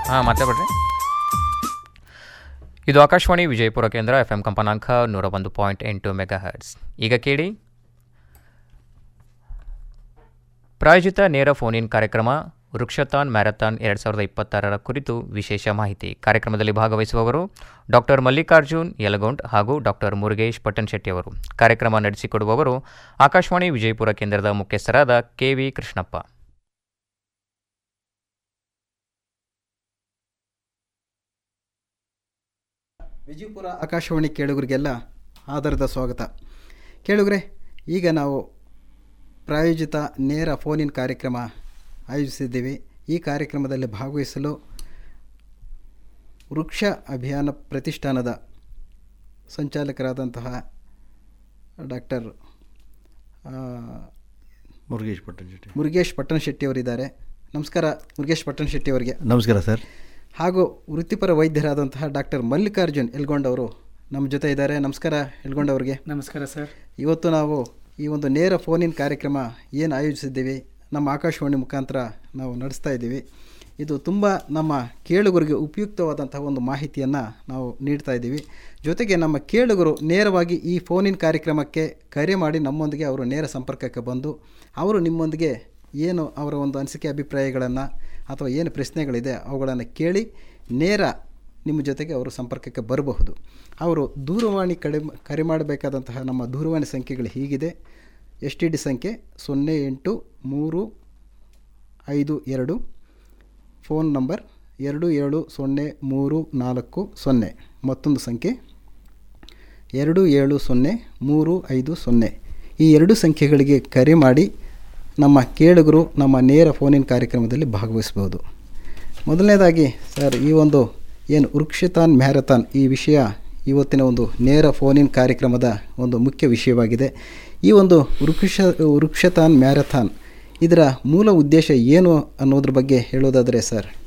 ಹಾಂ ಮಾತಾಡ್ಬಿಡ್ರಿ ಇದು ಆಕಾಶವಾಣಿ ವಿಜಯಪುರ ಕೇಂದ್ರ ಎಫ್ ಎಂ ಕಂಪನಾಂಕ ನೂರ ಒಂದು ಪಾಯಿಂಟ್ ಎಂಟು ಮೆಗಾ ಹರ್ಟ್ಸ್ ಈಗ ಕೇಳಿ ಪ್ರಾಯೋಜಿತ ನೇರ ಫೋನ್ ಇನ್ ಕಾರ್ಯಕ್ರಮ ವೃಕ್ಷತಾನ್ ಮ್ಯಾರಥಾನ್ ಎರಡು ಸಾವಿರದ ಇಪ್ಪತ್ತಾರರ ಕುರಿತು ವಿಶೇಷ ಮಾಹಿತಿ ಕಾರ್ಯಕ್ರಮದಲ್ಲಿ ಭಾಗವಹಿಸುವವರು ಡಾಕ್ಟರ್ ಮಲ್ಲಿಕಾರ್ಜುನ್ ಯಲಗೊಂಡ್ ಹಾಗೂ ಡಾಕ್ಟರ್ ಮುರುಗೇಶ್ ಪಟ್ಟಣಶೆಟ್ಟಿ ಅವರು ಕಾರ್ಯಕ್ರಮ ನಡೆಸಿಕೊಡುವವರು ಆಕಾಶವಾಣಿ ವಿಜಯಪುರ ಕೇಂದ್ರದ ಮುಖ್ಯಸ್ಥರಾದ ಕೆವಿ ಕೃಷ್ಣಪ್ಪ ವಿಜಯಪುರ ಆಕಾಶವಾಣಿ ಕೇಳುಗರಿಗೆಲ್ಲ ಆಧಾರದ ಸ್ವಾಗತ ಕೇಳುಗರೆ ಈಗ ನಾವು ಪ್ರಾಯೋಜಿತ ನೇರ ಫೋನಿನ್ ಕಾರ್ಯಕ್ರಮ ಆಯೋಜಿಸಿದ್ದೀವಿ ಈ ಕಾರ್ಯಕ್ರಮದಲ್ಲಿ ಭಾಗವಹಿಸಲು ವೃಕ್ಷ ಅಭಿಯಾನ ಪ್ರತಿಷ್ಠಾನದ ಸಂಚಾಲಕರಾದಂತಹ ಡಾಕ್ಟರ್ ಮುರುಗೇಶ್ ಪಟ್ಟಣಶೆಟ್ಟಿ ಮುರುಗೇಶ್ ಪಟ್ಟಣ ಶೆಟ್ಟಿ ಅವರಿದ್ದಾರೆ ನಮಸ್ಕಾರ ಮುರುಗೇಶ್ ಪಟ್ಟಣ ಶೆಟ್ಟಿ ಅವರಿಗೆ ನಮಸ್ಕಾರ ಸರ್ ಹಾಗೂ ವೃತ್ತಿಪರ ವೈದ್ಯರಾದಂತಹ ಡಾಕ್ಟರ್ ಮಲ್ಲಿಕಾರ್ಜುನ್ ಎಲ್ಗೊಂಡ್ ಅವರು ನಮ್ಮ ಜೊತೆ ಇದ್ದಾರೆ ನಮಸ್ಕಾರ ಎಲ್ಗೊಂಡ್ ಅವರಿಗೆ ನಮಸ್ಕಾರ ಸರ್ ಇವತ್ತು ನಾವು ಈ ಒಂದು ನೇರ ಫೋನಿನ ಕಾರ್ಯಕ್ರಮ ಏನು ಆಯೋಜಿಸಿದ್ದೀವಿ ನಮ್ಮ ಆಕಾಶವಾಣಿ ಮುಖಾಂತರ ನಾವು ನಡೆಸ್ತಾ ಇದ್ದೀವಿ ಇದು ತುಂಬ ನಮ್ಮ ಕೇಳುಗರಿಗೆ ಉಪಯುಕ್ತವಾದಂತಹ ಒಂದು ಮಾಹಿತಿಯನ್ನು ನಾವು ನೀಡ್ತಾ ಇದ್ದೀವಿ ಜೊತೆಗೆ ನಮ್ಮ ಕೇಳುಗರು ನೇರವಾಗಿ ಈ ಫೋನಿನ ಕಾರ್ಯಕ್ರಮಕ್ಕೆ ಕರೆ ಮಾಡಿ ನಮ್ಮೊಂದಿಗೆ ಅವರು ನೇರ ಸಂಪರ್ಕಕ್ಕೆ ಬಂದು ಅವರು ನಿಮ್ಮೊಂದಿಗೆ ಏನು ಅವರ ಒಂದು ಅನಿಸಿಕೆ ಅಭಿಪ್ರಾಯಗಳನ್ನು ಅಥವಾ ಏನು ಪ್ರಶ್ನೆಗಳಿದೆ ಅವುಗಳನ್ನು ಕೇಳಿ ನೇರ ನಿಮ್ಮ ಜೊತೆಗೆ ಅವರು ಸಂಪರ್ಕಕ್ಕೆ ಬರಬಹುದು ಅವರು ದೂರವಾಣಿ ಕಡೆ ಕರೆ ಮಾಡಬೇಕಾದಂತಹ ನಮ್ಮ ದೂರವಾಣಿ ಸಂಖ್ಯೆಗಳು ಹೀಗಿದೆ ಎಸ್ ಟಿ ಡಿ ಸಂಖ್ಯೆ ಸೊನ್ನೆ ಎಂಟು ಮೂರು ಐದು ಎರಡು ಫೋನ್ ನಂಬರ್ ಎರಡು ಏಳು ಸೊನ್ನೆ ಮೂರು ನಾಲ್ಕು ಸೊನ್ನೆ ಮತ್ತೊಂದು ಸಂಖ್ಯೆ ಎರಡು ಏಳು ಸೊನ್ನೆ ಮೂರು ಐದು ಸೊನ್ನೆ ಈ ಎರಡು ಸಂಖ್ಯೆಗಳಿಗೆ ಕರೆ ಮಾಡಿ ನಮ್ಮ ಕೇಳುಗರು ನಮ್ಮ ನೇರ ಫೋನಿನ ಕಾರ್ಯಕ್ರಮದಲ್ಲಿ ಭಾಗವಹಿಸಬಹುದು ಮೊದಲನೇದಾಗಿ ಸರ್ ಈ ಒಂದು ಏನು ವೃಕ್ಷತಾನ್ ಮ್ಯಾರಥಾನ್ ಈ ವಿಷಯ ಇವತ್ತಿನ ಒಂದು ನೇರ ಫೋನಿನ್ ಕಾರ್ಯಕ್ರಮದ ಒಂದು ಮುಖ್ಯ ವಿಷಯವಾಗಿದೆ ಈ ಒಂದು ವೃಕ್ಷ ವೃಕ್ಷತಾನ್ ಮ್ಯಾರಥಾನ್ ಇದರ ಮೂಲ ಉದ್ದೇಶ ಏನು ಅನ್ನೋದ್ರ ಬಗ್ಗೆ ಹೇಳೋದಾದರೆ ಸರ್